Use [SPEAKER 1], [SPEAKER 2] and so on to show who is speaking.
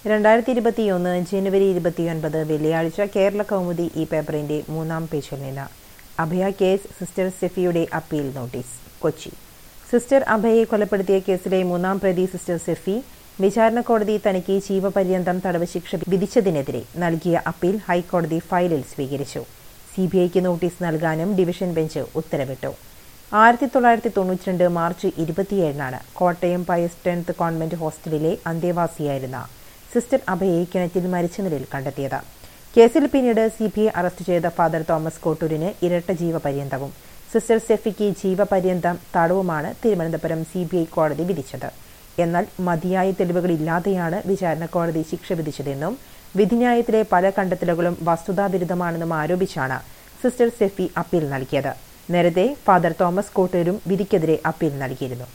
[SPEAKER 1] രണ്ടായിരത്തി ഇരുപത്തിയൊന്ന് ജനുവരി ഇരുപത്തിയൊൻപത് വെള്ളിയാഴ്ച കേരള കൗമുദി ഈ പേപ്പറിന്റെ മൂന്നാം പേജിൽ നിന്ന് അഭയ കേസ് സിസ്റ്റർ സെഫിയുടെ അപ്പീൽ നോട്ടീസ് കൊച്ചി സിസ്റ്റർ അഭയെ കൊലപ്പെടുത്തിയ കേസിലെ മൂന്നാം പ്രതി സിസ്റ്റർ സെഫി വിചാരണ കോടതി തനിക്ക് ജീവപര്യന്തം തടവ് ശിക്ഷ വിധിച്ചതിനെതിരെ നൽകിയ അപ്പീൽ ഹൈക്കോടതി ഫയലിൽ സ്വീകരിച്ചു സിബിഐക്ക് നോട്ടീസ് നൽകാനും ഡിവിഷൻ ബെഞ്ച് ഉത്തരവിട്ടു ആയിരത്തി തൊള്ളായിരത്തി തൊണ്ണൂറ്റിരണ്ട് മാർച്ച് ഇരുപത്തിയേഴിനാണ് കോട്ടയം പയസ് ടെൻത്ത് കോൺവെന്റ് ഹോസ്റ്റലിലെ അന്തേവാസിയായിരുന്ന സിസ്റ്റർ അഭയെ കിണറ്റിൽ മരിച്ച നിലയിൽ കണ്ടെത്തിയത് കേസിൽ പിന്നീട് സി ബി ഐ അറസ്റ്റ് ചെയ്ത ഫാദർ തോമസ് കോട്ടൂരിന് ഇരട്ട ജീവപര്യന്തവും സിസ്റ്റർ സെഫിക്ക് ജീവപര്യന്തം തടവുമാണ് തിരുവനന്തപുരം സി ബി ഐ കോടതി വിധിച്ചത് എന്നാൽ മതിയായ തെളിവുകളില്ലാതെയാണ് വിചാരണ കോടതി ശിക്ഷ വിധിച്ചതെന്നും വിധിന്യായത്തിലെ പല കണ്ടെത്തലുകളും വസ്തുതാവിരുദ്ധമാണെന്നും ആരോപിച്ചാണ് സിസ്റ്റർ സെഫി അപ്പീൽ നൽകിയത് നേരത്തെ ഫാദർ തോമസ് കോട്ടൂരും വിധിക്കെതിരെ അപ്പീൽ നൽകിയിരുന്നു